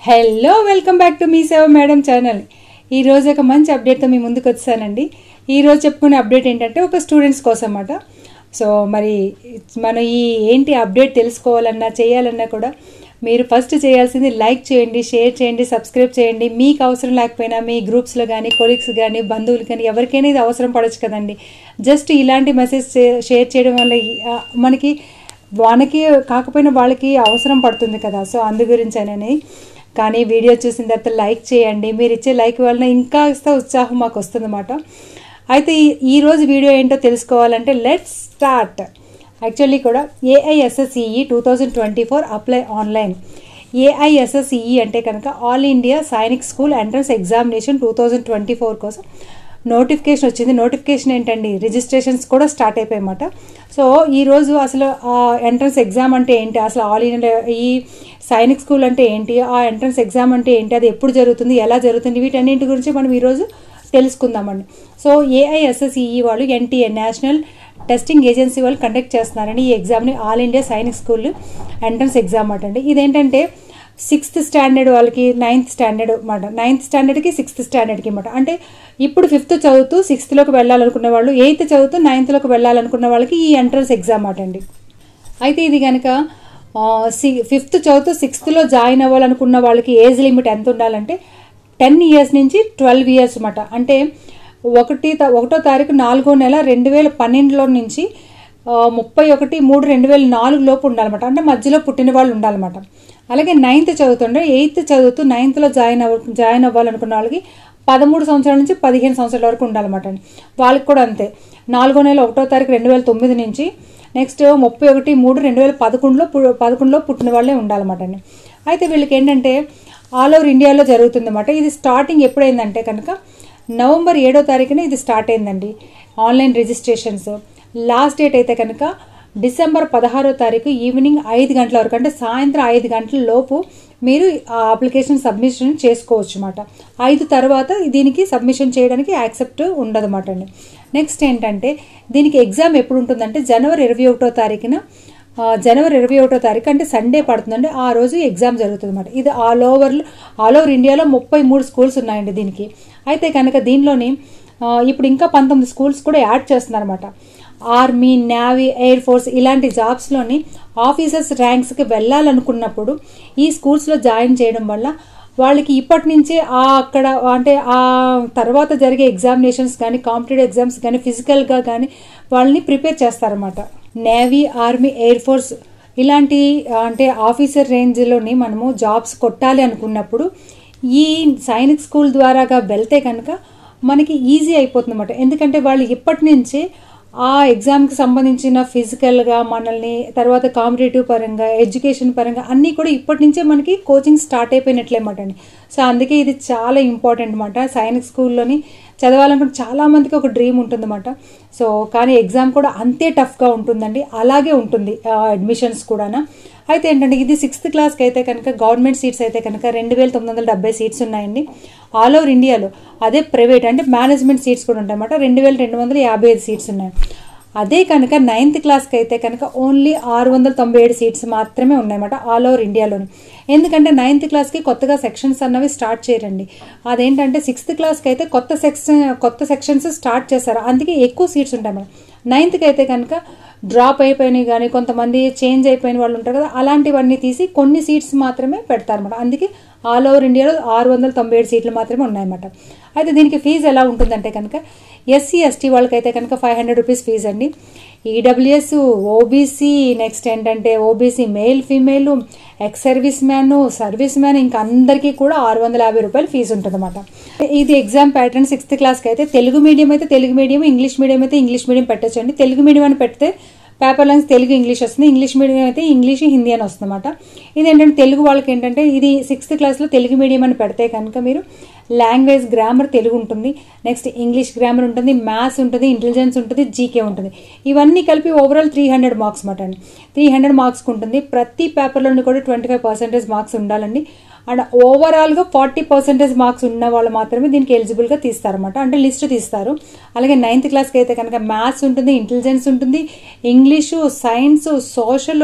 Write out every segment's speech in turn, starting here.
hello welcome back to Mee Seva madam channel ఈ రోజు ఒక మంచి అప్డేట్తో మీ ముందుకు వచ్చానండి ఈ రోజు చెప్పుకునే అప్డేట్ ఏంటంటే ఒక స్టూడెంట్స్ కోసం అన్నమాట సో మరి మనం ఈ ఏంటి అప్డేట్ తెలుసుకోవాలన్నా చేయాలన్నా కూడా మీరు ఫస్ట్ చేయాల్సింది లైక్ చేయండి షేర్ చేయండి సబ్స్క్రైబ్ చేయండి మీకు అవసరం లేకపోయినా మీ గ్రూప్స్లో కానీ కొలీగ్స్ కానీ బంధువులు కానీ ఎవరికైనా ఇది అవసరం పడవచ్చు కదండి జస్ట్ ఇలాంటి మెసేజ్ షేర్ చేయడం వల్ల ఈ- ఆ, మనకి మనకి కాకపోయినా వాళ్ళకి అవసరం పడుతుంది కదా సో అందు గురించి అని కానీ వీడియో చూసిన తర్వాత లైక్ చేయండి మీరు ఇచ్చే లైక్ వలన ఇంకా ఉత్సాహం మాకు వస్తుందన్నమాట అయితే ఈ- ఈ రోజు వీడియో ఏంటో తెలుసుకోవాలంటే లెట్స్ స్టార్ట్ యాక్చువల్లీ కూడా AISSEE two thousand twenty four apply online AISSEE అంటే కనుక all India Sainik school entrance examination two thousand twenty four కోసం నోటిఫికేషన్ వచ్చింది నోటిఫికేషన్ ఏంటండి రిజిస్ట్రేషన్స్ కూడా స్టార్ట్ అయిపోయాయన్నమాట సో ఈరోజు అసలు ఆ ఎంట్రన్స్ ఎగ్జామ్ అంటే ఏంటి అసలు ఆల్ ఇండియా ఈ సైనిక్ స్కూల్ అంటే ఏంటి ఆ ఎంట్రన్స్ ఎగ్జామ్ అంటే ఏంటి అది ఎప్పుడు జరుగుతుంది ఎలా జరుగుతుంది వీటన్నింటి గురించి మనం ఈరోజు తెలుసుకుందామండి సో ఏఐఎస్ఎస్ఈఈ వాళ్ళు ఎన్టీఏ నేషనల్ టెస్టింగ్ ఏజెన్సీ వాళ్ళు కండక్ట్ చేస్తున్నారండి ఈ ఎగ్జామ్ని all India Sainik school entrance exam అటండి ఇదేంటంటే సిక్స్త్ స్టాండర్డ్ వాళ్ళకి నైన్త్ స్టాండర్డ్ అన్నమాట నైన్త్ స్టాండర్డ్కి సిక్స్త్ స్టాండర్డ్కి అనమాట అంటే ఇప్పుడు ఫిఫ్త్ చదువుతూ సిక్స్త్లోకి వెళ్ళాలనుకున్న వాళ్ళు ఎయిత్ చదువుతూ నైన్త్లోకి వెళ్ళాలనుకున్న వాళ్ళకి ఈ ఎంట్రన్స్ ఎగ్జామ్ అటండి అయితే ఇది కనుక సి ఫిఫ్త్ చదువుతూ సిక్స్త్లో జాయిన్ అవ్వాలనుకున్న వాళ్ళకి ఏజ్ లిమిట్ ఎంత ఉండాలంటే టెన్ ఇయర్స్ నుంచి ట్వెల్వ్ ఇయర్స్ అన్నమాట అంటే ఒకటి త- ఒకటో తారీఖు నాలుగో నెల రెండు వేల పన్నెండులో నుంచి ఆ, ముప్పై ఒకటి మూడు రెండు వేల నాలుగు లోపు ఉండాలన్నమాట అంటే మధ్యలో పుట్టిన వాళ్ళు ఉండాలన్నమాట అలాగే నైన్త్ చదువుతుండే ఎయిత్ చదువుతూ నైన్త్లో జాయిన్ అవ్వ జాయిన్ అవ్వాలనుకున్న వాళ్ళకి పదమూడు సంవత్సరాల నుంచి పదిహేను సంవత్సరాల వరకు ఉండాలన్నమాట అండి వాళ్ళకి కూడా అంతే నాలుగో నెల ఒకటో తారీఖు రెండు వేల తొమ్మిది నుంచి నెక్స్ట్ ముప్పై ఒకటి మూడు రెండు వేల పదకొండులో పు- పదకొండులో పుట్టిన వాళ్ళే ఉండాలన్నమాట అండి అయితే వీళ్ళకి ఏంటంటే ఆల్ ఓవర్ ఇండియాలో జరుగుతుందన్నమాట ఇది స్టార్టింగ్ ఎప్పుడైందంటే కనుక నవంబర్ ఏడో తారీఖున ఇది స్టార్ట్ అయిందండి ఆన్లైన్ రిజిస్ట్రేషన్స్ లాస్ట్ డేట్ అయితే కనుక డిసెంబర్ పదహారో తారీఖు ఈవినింగ్ ఐదు గంటల వరకు అంటే సాయంత్రం ఐదు గంటల లోపు మీరు ఆ అప్లికేషన్ సబ్మిషన్ చేసుకోవచ్చు అన్నమాట ఐదు తర్వాత దీనికి సబ్మిషన్ చేయడానికి యాక్సెప్ట్ ఉండదన్నమాట అండి నెక్స్ట్ ఏంటంటే దీనికి ఎగ్జామ్ ఎప్పుడు ఉంటుందంటే జనవరి ఇరవై ఒకటో తారీఖున ఆ, జనవరి ఇరవై ఒకటో తారీఖు అంటే సండే పడుతుందండి ఆ రోజు ఎగ్జామ్ జరుగుతుంది అనమాట ఇది ఆల్ ఓవర్ ఆల్ ఓవర్ ఇండియాలో ముప్పై మూడు స్కూల్స్ ఉన్నాయండి దీనికి అయితే కనుక దీనిలోని ఆ, ఇప్పుడు ఇంకా పంతొమ్మిది స్కూల్స్ కూడా యాడ్ చేస్తున్నారన్నమాట ఆర్మీ నేవీ ఎయిర్ ఫోర్స్ ఇలాంటి జాబ్స్లోని ఆఫీసర్స్ ర్యాంక్స్కి వెళ్ళాలనుకున్నప్పుడు ఈ స్కూల్స్లో జాయిన్ చేయడం వల్ల వాళ్ళకి ఇప్పటి నుంచే ఆ అక్కడ అంటే ఆ తర్వాత జరిగే ఎగ్జామినేషన్స్ కానీ కాంపిటేటివ్ ఎగ్జామ్స్ కానీ ఫిజికల్గా కానీ వాళ్ళని ప్రిపేర్ చేస్తారన్నమాట నేవీ ఆర్మీ ఎయిర్ ఫోర్స్ ఇలాంటి ఆ, అంటే ఆఫీసర్ రేంజ్లోని మనము జాబ్స్ కొట్టాలి అనుకున్నప్పుడు ఈ సైనిక్ స్కూల్ ద్వారాగా వెళ్తే కనుక మనకి ఈజీ అయిపోతుంది అనమాట ఎందుకంటే వాళ్ళు ఇప్పటి నుంచే ఆ ఎగ్జామ్కి సంబంధించిన ఫిజికల్గా మనల్ని తర్వాత కాంపిటేటివ్ పరంగా ఎడ్యుకేషన్ పరంగా అన్నీ కూడా ఇప్పటి నుంచే మనకి కోచింగ్ స్టార్ట్ అయిపోయినట్లే అన్నమాట అండి సో అందుకే ఇది చాలా ఇంపార్టెంట్ అనమాట సైనిక్ స్కూల్లోని చదవాలనుకుంటే చాలా మందికి ఒక డ్రీమ్ ఉంటుందన్నమాట సో కానీ ఎగ్జామ్ కూడా అంతే టఫ్గా ఉంటుందండి అలాగే ఉంటుంది అడ్మిషన్స్ కూడా అయితే ఏంటంటే ఇది సిక్స్త్ క్లాస్కి అయితే కనుక గవర్నమెంట్ సీట్స్ అయితే కనుక రెండు వేల తొమ్మిది వందల డెబ్బై సీట్స్ ఉన్నాయండి ఆల్ ఓవర్ ఇండియాలో అదే ప్రైవేట్ అంటే మేనేజ్మెంట్ సీట్స్ కూడా ఉంటాయన్నమాట రెండు వేల రెండు వందల యాభై ఐదు సీట్స్ ఉన్నాయి అదే కనుక నైన్త్ క్లాస్కి అయితే కనుక ఓన్లీ ఆరు వందల తొంభై ఏడు సీట్స్ మాత్రమే ఉన్నాయన్నమాట ఆల్ ఓవర్ ఇండియాలోని ఎందుకంటే నైన్త్ క్లాస్కి కొత్తగా సెక్షన్స్ అన్నవి స్టార్ట్ చేయరండి అదేంటంటే సిక్స్త్ క్లాస్కి అయితే కొత్త సెక్షన్ కొత్త సెక్షన్స్ స్టార్ట్ చేశారు అందుకే ఎక్కువ సీట్స్ ఉంటాయి మేడం నైన్త్కి అయితే కనుక డ్రాప్ అయిపోయినాయి కానీ కొంతమంది చేంజ్ అయిపోయిన వాళ్ళు ఉంటారు కదా అలాంటివన్నీ తీసి కొన్ని సీట్స్ మాత్రమే పెడతారన్నమాట అందుకే ఆల్ ఓవర్ ఇండియాలో ఆరు వందల తొంభై ఏడు సీట్లు మాత్రమే ఉన్నాయన్నమాట అయితే దీనికి ఫీజు ఎలా ఉంటుందంటే కనుక ఎస్సీ ఎస్టీ వాళ్ళకైతే కనుక ఫైవ్ హండ్రెడ్ రూపీస్ ఫీజు అండి ఈడబ్ల్యూఎస్ ఓబీసీ నెక్స్ట్ ఏంటంటే OBC male female ex service man service man ఇంకా అందరికీ కూడా ఆరు వందల యాభై రూపాయలు ఫీజు ఉంటుందన్నమాట ఇది ఎగ్జామ్ ప్యాటర్న్ సిక్స్త్ క్లాస్కి అయితే తెలుగు మీడియం అయితే తెలుగు మీడియం ఇంగ్లీష్ మీడియం అయితే ఇంగ్లీష్ మీడియం పెట్టచ్చండి తెలుగు మీడియం అని పెడితే పేపర్ లైన్స్ తెలుగు ఇంగ్లీష్ వస్తుంది ఇంగ్లీష్ మీడియం అయితే ఇంగ్లీష్ హిందీ అని వస్తుందన్నమాట ఇది ఏంటంటే తెలుగు వాళ్ళకి ఏంటంటే ఇది సిక్స్త్ క్లాస్లో తెలుగు మీడియం అని పెడితే కనుక మీరు లాంగ్వేజ్ గ్రామర్ తెలుగు ఉంటుంది నెక్స్ట్ ఇంగ్లీష్ గ్రామర్ ఉంటుంది మ్యాథ్స్ ఉంటుంది ఇంటెలిజెన్స్ ఉంటుంది జీకే ఉంటుంది ఇవన్నీ కలిపి ఓవరాల్ త్రీ హండ్రెడ్ మార్క్స్ మాట అండి త్రీ హండ్రెడ్ మార్క్స్కి ఉంటుంది ప్రతి పేపర్లోని కూడా ట్వంటీ ఫైవ్ పర్సెంటేజ్ మార్క్స్ ఉండాలండి అండ్ ఓవరాల్గా ఫార్టీ పర్సెంటేజ్ మార్క్స్ ఉన్న వాళ్ళు మాత్రమే దీనికి ఎలిజిబుల్గా తీస్తారన్నమాట అంటే లిస్ట్ తీస్తారు అలాగే నైన్త్ క్లాస్కి అయితే కనుక మ్యాథ్స్ ఉంటుంది ఇంటెలిజెన్స్ ఉంటుంది ఇంగ్లీషు సైన్స్ సోషల్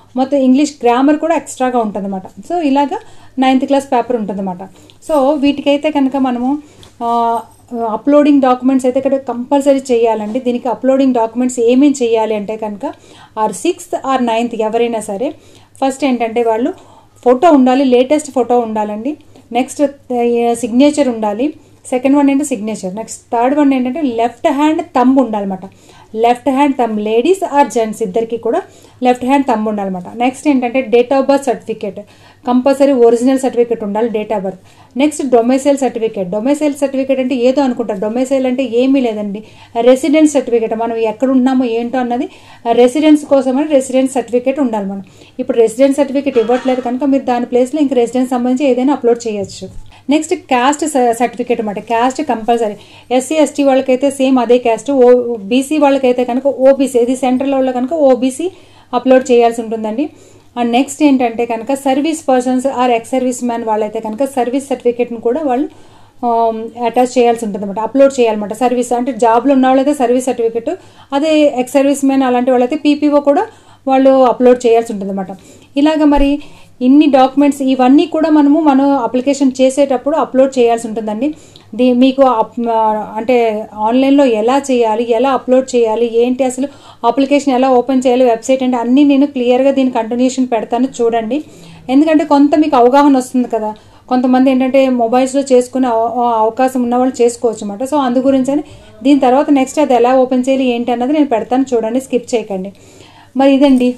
మొత్తం ఇంగ్లీష్ గ్రామర్ కూడా ఎక్స్ట్రాగా ఉంటుందన్నమాట సో ఇలాగా నైన్త్ క్లాస్ పేపర్ ఉంటుందన్నమాట సో వీటికైతే కనుక మనము ఆ, అప్లోడింగ్ డాక్యుమెంట్స్ అయితే ఇక్కడ కంపల్సరీ చేయాలండి దీనికి అప్లోడింగ్ డాక్యుమెంట్స్ ఏమేమి చేయాలి అంటే కనుక ఆర్ సిక్స్త్ ఆర్ నైన్త్ ఎవరైనా సరే ఫస్ట్ ఏంటంటే వాళ్ళు ఫోటో ఉండాలి లేటెస్ట్ ఫోటో ఉండాలండి నెక్స్ట్ సిగ్నేచర్ ఉండాలి సెకండ్ వన్ ఏంటంటే సిగ్నేచర్ నెక్స్ట్ థర్డ్ వన్ ఏంటంటే లెఫ్ట్ హ్యాండ్ తంబ్ ఉండాలన్నమాట left hand thumb ladies or gents ఇద్దరికి కూడా లెఫ్ట్ హ్యాండ్ తంబ్ ఉండాలన్నమాట నెక్స్ట్ ఏంటంటే date of birth certificate compulsory original certificate ఉండాలి date of birth next domicile certificate domicile certificate అంటే ఏదో అనుకుంటారు డొమైసైల్ అంటే ఏమీ లేదండి రెసిడెన్స్ సర్టిఫికేట్ మనం ఎక్కడ ఉన్నామో ఏంటో అన్నది రెసిడెన్స్ కోసమని రెసిడెన్స్ సర్టిఫికేట్ ఉండాలి మనం ఇప్పుడు రెసిడెన్స్ సర్టిఫికేట్ ఇవ్వట్లేదు కనుక మీరు దాని ప్లేస్లో ఇంక రెసిడెన్స్ సంబంధించి ఏదైనా అప్లోడ్ చేయొచ్చు నెక్స్ట్ క్యాస్ట్ సర్టిఫికేట్ అనమాట క్యాస్ట్ కంపల్సరీ ఎస్సీ ఎస్టీ వాళ్ళకైతే సేమ్ అదే క్యాస్ట్ ఓ బీసీ వాళ్ళకైతే కనుక ఓబీసీ ఇది సెంట్రల్ వాళ్ళు కనుక ఓబీసీ అప్లోడ్ చేయాల్సి ఉంటుందండి అండ్ నెక్స్ట్ ఏంటంటే కనుక service persons or ex service man వాళ్ళైతే కనుక సర్వీస్ సర్టిఫికేట్ని కూడా వాళ్ళు అటాచ్ చేయాల్సి ఉంటుంది అనమాట అప్లోడ్ చేయాలన్నమాట సర్వీస్ అంటే జాబ్లో ఉన్న వాళ్ళైతే సర్వీస్ సర్టిఫికేట్ అదే ఎక్స్ సర్వీస్ మ్యాన్ అలాంటి వాళ్ళైతే పీపీఓ కూడా వాళ్ళు అప్లోడ్ చేయాల్సి ఉంటుంది అనమాట ఇలాగ మరి ఇన్ని డాక్యుమెంట్స్ ఇవన్నీ కూడా మనము మనం అప్లికేషన్ చేసేటప్పుడు అప్లోడ్ చేయాల్సి ఉంటుందండి దీ మీకు అప్- అంటే ఆన్లైన్లో ఎలా చేయాలి ఎలా అప్లోడ్ చేయాలి ఏంటి అసలు అప్లికేషన్ ఎలా ఓపెన్ చేయాలి వెబ్సైట్ అంటే అన్నీ నేను క్లియర్గా దీని కంటిన్యూషన్ పెడతాను చూడండి ఎందుకంటే కొంత మీకు అవగాహన వస్తుంది కదా కొంతమంది ఏంటంటే మొబైల్స్లో చేసుకునే అవ- అవ- అవకాశం ఉన్న వాళ్ళు చేసుకోవచ్చు అనమాట సో అందు గురించి అని దీని తర్వాత నెక్స్ట్ అది ఎలా ఓపెన్ చేయాలి ఏంటి అన్నది నేను పెడతాను చూడండి స్కిప్ చేయకండి మరి ఇదండి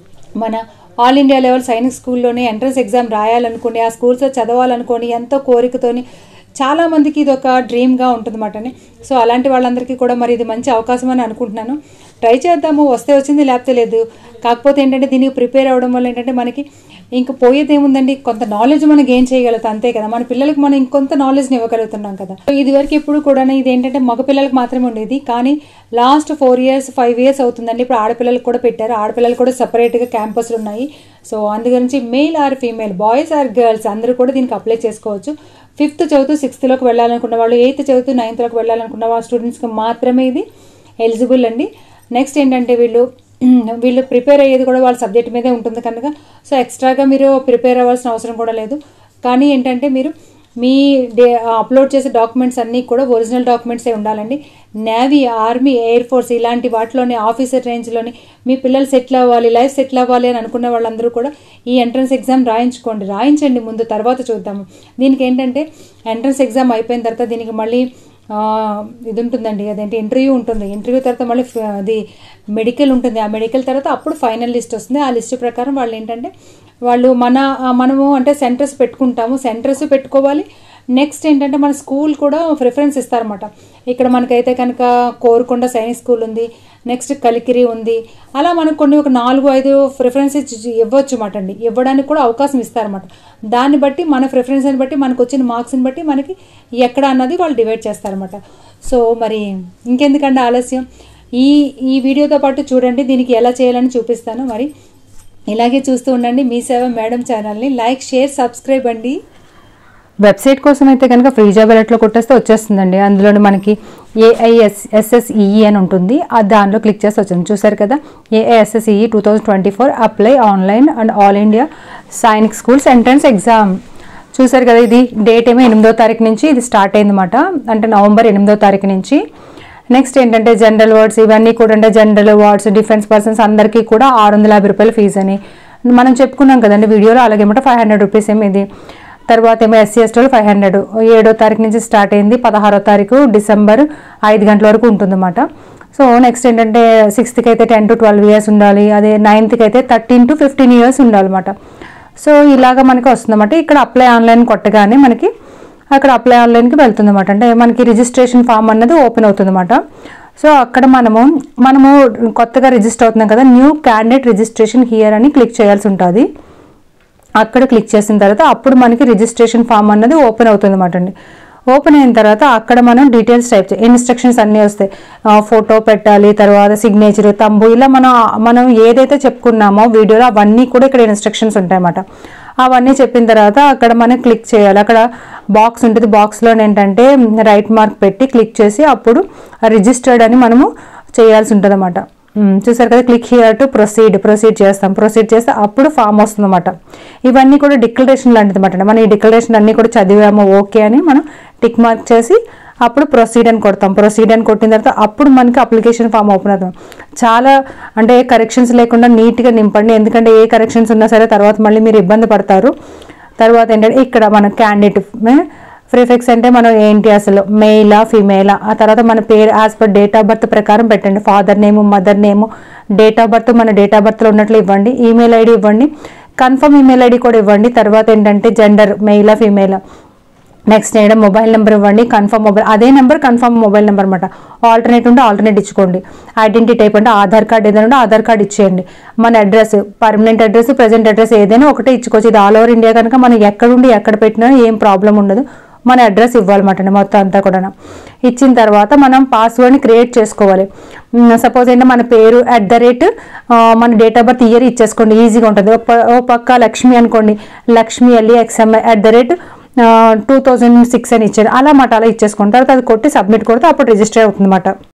మన ఆల్ ఇండియా లెవెల్ సైనిక్ స్కూల్లోనే ఎంట్రన్స్ ఎగ్జామ్ రాయాలనుకుని ఆ స్కూల్స్లో చదవాలనుకొని ఎంతో కోరికతోని చాలా మందికి ఇది ఒక డ్రీమ్గా ఉంటుందన్నమాట సో అలాంటి వాళ్ళందరికీ కూడా మరి ఇది మంచి అవకాశం అని అనుకుంటున్నాను ట్రై చేద్దాము వస్తే వచ్చింది లేకపోతే లేదు కాకపోతే ఏంటంటే దీనికి ప్రిపేర్ అవ్వడం వల్ల ఏంటంటే మనకి ఇంక పోయేది ఏముందండి కొంత నాలెడ్జ్ మనం గెయిన్ చేయగలుగుతాం అంతే కదా మన పిల్లలకి మనం ఇంకొంత నాలెడ్జ్ని ఇవ్వగలుగుతున్నాం కదా సో ఇది వరకు ఎప్పుడు కూడా ఇది ఏంటంటే మగ పిల్లలకు మాత్రమే ఉండేది కానీ last four years five years అవుతుందండి ఇప్పుడు ఆడపిల్లలకు కూడా పెట్టారు ఆడపిల్లలు కూడా సపరేట్గా క్యాంపస్లు ఉన్నాయి సో అందు గురించి male or female boys or girls అందరూ కూడా దీనికి అప్లై చేసుకోవచ్చు ఫిఫ్త్ చదువుతూ సిక్స్త్లోకి వెళ్ళాలనుకున్న వాళ్ళు ఎయిత్ చదువుతూ నైన్త్లోకి వెళ్ళాలనుకున్న వాళ్ళ స్టూడెంట్స్కి మాత్రమే ఇది ఎలిజిబుల్ అండి నెక్స్ట్ ఏంటంటే వీళ్ళు వీళ్ళు ప్రిపేర్ అయ్యేది కూడా వాళ్ళ సబ్జెక్ట్ మీదే ఉంటుంది కనుక సో ఎక్స్ట్రాగా మీరు ప్రిపేర్ అవ్వాల్సిన అవసరం కూడా లేదు కానీ ఏంటంటే మీరు మీ డే అప్లోడ్ చేసే డాక్యుమెంట్స్ అన్నీ కూడా ఒరిజినల్ డాక్యుమెంట్సే ఉండాలండి నేవీ ఆర్మీ ఎయిర్ ఫోర్స్ ఇలాంటి వాటిలోని ఆఫీసర్ రేంజ్లోని మీ పిల్లలు సెటిల్ అవ్వాలి లైఫ్ సెటిల్ అవ్వాలి అని అనుకున్న వాళ్ళందరూ కూడా ఈ ఎంట్రన్స్ ఎగ్జామ్ రాయించుకోండి రాయించండి ముందు తర్వాత చూద్దాము దీనికి ఏంటంటే ఎంట్రన్స్ ఎగ్జామ్ అయిపోయిన తర్వాత దీనికి మళ్ళీ ఆ, ఇది ఉంటుందండి అదేంటి ఇంటర్వ్యూ ఉంటుంది ఇంటర్వ్యూ తర్వాత మళ్ళీ ఫ- అది మెడికల్ ఉంటుంది ఆ మెడికల్ తర్వాత అప్పుడు ఫైనల్ లిస్ట్ వస్తుంది ఆ లిస్ట్ ప్రకారం వాళ్ళు ఏంటంటే వాళ్ళు మన ఆ, మనము అంటే సెంటర్స్ పెట్టుకుంటాము సెంటర్స్ పెట్టుకోవాలి నెక్స్ట్ ఏంటంటే మన స్కూల్ కూడా ప్రిఫరెన్స్ ఇస్తారన్నమాట ఇక్కడ మనకైతే కనుక కోరుకొండ సైనిక్ స్కూల్ ఉంది నెక్స్ట్ కలికిరి ఉంది అలా మనకు కొన్ని ఒక నాలుగు ఐదు ప్రిఫరెన్సెస్ ఇవ్వచ్చు మాట అండి ఇవ్వడానికి కూడా అవకాశం ఇస్తారన్నమాట దాన్ని బట్టి మన ప్రిఫరెన్స్ని బట్టి మనకు వచ్చిన మార్క్స్ని బట్టి మనకి ఎక్కడ అన్నది వాళ్ళు డివైడ్ చేస్తారన్నమాట సో మరి ఇంకెందుకంటే ఆలస్యం ఈ ఈ వీడియోతో పాటు చూడండి దీనికి ఎలా చేయాలని చూపిస్తాను మరి ఇలాగే చూస్తూ ఉండండి మీ సేవ మేడం ఛానల్ని లైక్ షేర్ సబ్స్క్రైబ్ అండి వెబ్సైట్ కోసం అయితే కనుక ఫ్రీ జాబ్ అలర్ట్లో కొట్టేస్తే వచ్చేస్తుందండి అందులో మనకి ఏఐఎస్ ఎస్ఎస్ఈఈ అని ఉంటుంది ఆ దానిలో క్లిక్ చేస్తే వచ్చింది చూసారు కదా AISSEE two thousand twenty four apply online and all India Sainik schools entrance exam చూసారు కదా ఇది డేట్ ఏమో ఎనిమిదో తారీఖు నుంచి ఇది స్టార్ట్ అయిందన్నమాట అంటే నవంబర్ ఎనిమిదో తారీఖు నుంచి నెక్స్ట్ ఏంటంటే జనరల్ వార్డ్స్ ఇవన్నీ కూడా అంటే జనరల్ వార్డ్స్ డిఫెన్స్ పర్సన్స్ అందరికీ కూడా ఆరు వందల యాభై రూపాయల ఫీజు అని మనం చెప్పుకున్నాం కదండి వీడియోలో అలాగే ఏమంటే ఫైవ్ హండ్రెడ్ రూపీస్ ఏమో ఇది తర్వాత ఏమో ఎస్సీ ఎస్టీలు ఫైవ్ హండ్రెడ్ ఏడో తారీఖు నుంచి స్టార్ట్ అయింది పదహారో తారీఖు డిసెంబర్ ఐదు గంటల వరకు ఉంటుందన్నమాట సో నెక్స్ట్ ఏంటంటే సిక్స్త్కి అయితే టెన్ టు ట్వెల్వ్ ఇయర్స్ ఉండాలి అదే నైన్త్కి అయితే థర్టీన్ టు ఫిఫ్టీన్ ఇయర్స్ ఉండాలన్నమాట సో ఇలాగ మనకి వస్తుందన్నమాట ఇక్కడ అప్లై ఆన్లైన్ కొట్టగానే మనకి అక్కడ అప్లై ఆన్లైన్కి వెళ్తుంది అనమాట అంటే మనకి రిజిస్ట్రేషన్ ఫామ్ అన్నది ఓపెన్ అవుతుంది అనమాట సో అక్కడ మనము మనము కొత్తగా రిజిస్టర్ అవుతున్నాం కదా న్యూ క్యాండిడేట్ రిజిస్ట్రేషన్ హియర్ అని క్లిక్ చేయాల్సి ఉంటుంది అక్కడ క్లిక్ చేసిన తర్వాత అప్పుడు మనకి రిజిస్ట్రేషన్ ఫామ్ అన్నది ఓపెన్ అవుతుంది అనమాట అండి ఓపెన్ అయిన తర్వాత అక్కడ మనం డీటెయిల్స్ టైప్ చే ఇన్స్ట్రక్షన్స్ అన్నీ వస్తాయి ఫోటో పెట్టాలి తర్వాత సిగ్నేచర్ తంబు ఇలా మనం మనం ఏదైతే చెప్పుకున్నామో వీడియోలో అవన్నీ కూడా ఇక్కడ ఇన్స్ట్రక్షన్స్ ఉంటాయన్నమాట అవన్నీ చెప్పిన తర్వాత అక్కడ మనం క్లిక్ చేయాలి అక్కడ బాక్స్ ఉంటుంది బాక్స్లో ఏంటంటే రైట్ మార్క్ పెట్టి క్లిక్ చేసి అప్పుడు రిజిస్టర్డ్ అని మనము చేయాల్సి ఉంటుంది మ్, చూసారు కదా click here to proceed proceed చేస్తాం ప్రొసీడ్ చేస్తే అప్పుడు ఫామ్ వస్తుంది అనమాట ఇవన్నీ కూడా డిక్లరేషన్ లాంటిది అనమాట మనం ఈ డిక్లరేషన్ అన్నీ కూడా చదివాము ఓకే అని మనం టిక్ మార్క్ చేసి అప్పుడు ప్రొసీడ్ అని కొడతాం ప్రొసీడ్ అని కొట్టిన తర్వాత అప్పుడు మనకి అప్లికేషన్ ఫామ్ ఓపెన్ అవుతుంది చాలా అంటే కరెక్షన్స్ లేకుండా నీట్గా నింపండి ఎందుకంటే ఏ కరెక్షన్స్ ఉన్నా సరే తర్వాత మళ్ళీ మీరు ఇబ్బంది పడతారు తర్వాత ఏంటంటే ఇక్కడ మన క్యాండిడేట్ ప్రిఫిక్స్ అంటే మనం ఏంటి అసలు మెయిలా ఫీమేలా ఆ తర్వాత మన పేరు as per date of birth ప్రకారం పెట్టండి father name mother name date of birth మన డేట్ ఆఫ్ బర్త్లో ఉన్నట్లు ఇవ్వండి ఈమెయిల్ ఐడి ఇవ్వండి కన్ఫర్మ్ ఈమెయిల్ ఐడి కూడా ఇవ్వండి తర్వాత ఏంటంటే జెండర్ మెయిలా ఫీమేలా నెక్స్ట్ ఏంటంటే మొబైల్ నెంబర్ ఇవ్వండి కన్ఫర్మ్ మొబైల్ అదే నెంబర్ కన్ఫర్మ్ మొబైల్ నెంబర్ అనమాట ఆల్టర్నేట్ ఉంటే ఆల్టర్నేట్ ఇచ్చుకోండి ఐడెంటిటీ టైప్ అంటే ఆధార్ కార్డ్ ఏదైనా ఉంటే ఆధార్ కార్డ్ ఇచ్చేయండి మన address permanent address present address ఏదైనా ఒకటే ఇచ్చుకోవచ్చు ఇది ఆల్ ఓవర్ ఇండియా కనుక మనం ఎక్కడుండి ఎక్కడ పెట్టినా ఏం ప్రాబ్లం ఉండదు మన అడ్రస్ ఇవ్వాలన్నమాట మొత్తం అంతా కూడా ఇచ్చిన తర్వాత మనం పాస్వర్డ్ని క్రియేట్ చేసుకోవాలి సపోజ్ ఏంటంటే మన పేరు అట్ ద రేట్ మన డేట్ ఆఫ్ బర్త్ ఇయర్ ఇచ్చేసుకోండి ఈజీగా ఉంటుంది ఒక ప- ఓ పక్క లక్ష్మి అనుకోండి లక్ష్మి ఎల్లి ఎక్స్ఎంఐ at the rate two thousand six అని ఇచ్చారు అలా మాట అలా ఇచ్చేసుకున్న తర్వాత అది కొట్టి సబ్మిట్ కొడితే అప్పుడు రిజిస్టర్ అవుతుంది అన్నమాట